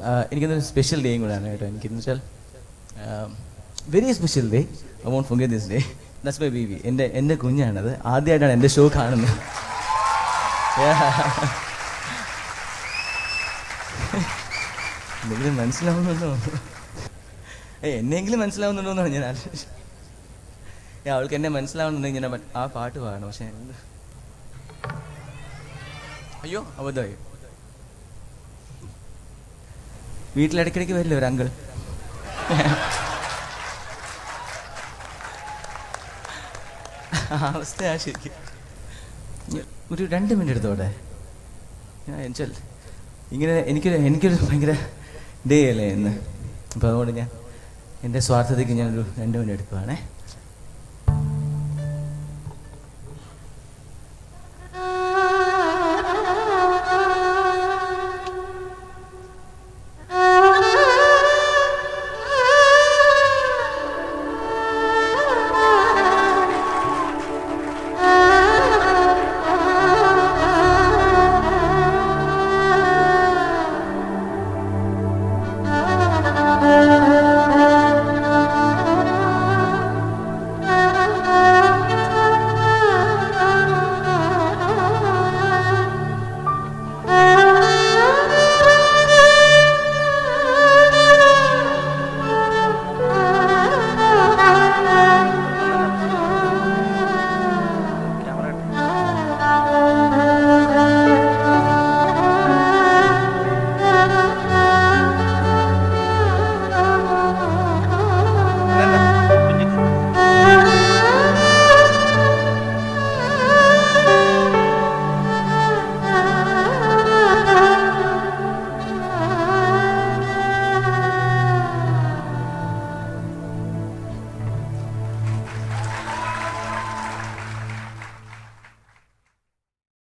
എനിക്കൊരു സ്പെഷ്യൽ ഡേയും കൂടെയാണ് കേട്ടോ എനിക്കെന്ന് വെച്ചാൽ very special day I won't forget this day that's my baby എൻ്റെ എൻ്റെ കുഞ്ഞാണത് ആദ്യമായിട്ടാണ് എൻ്റെ ഷോ കാണുന്നത് Yeah. എന്തെങ്കിലും മനസ്സിലാവുന്നുണ്ടോ ഏ എന്നെങ്കിലും മനസ്സിലാവുന്നുണ്ടോ എന്നാണ് ഞാൻ ആലോചിച്ചത് ഏ, അവൾക്ക് എന്നെ മനസ്സിലാവുന്നുണ്ടെങ്കിൽ ഞാൻ മറ്റ് ആ പാട്ട് പാടണം പക്ഷെ എന്ത് അയ്യോ അബദ്ധമായി വീട്ടിലിടയ്ക്കിടയ്ക്ക് വരില്ലേ ഒരു അങ്കിൾ അവസ്ഥയാ ശരിക്കും ഞ- ഒരു രണ്ട് മിനിറ്റ് എടുത്തോടെ ഞാൻ എന്നുവെച്ചാൽ ഇങ്ങനെ എനിക്കൊരു എനിക്കൊരു ഭയങ്കര ഡേ അല്ലേ ഇന്ന് അപ്പോൾ അതുകൊണ്ട് ഞാൻ എൻ്റെ സ്വാർത്ഥതയ്ക്ക് ഞാനൊരു രണ്ട് മിനിറ്റ് എടുക്കുവാണേ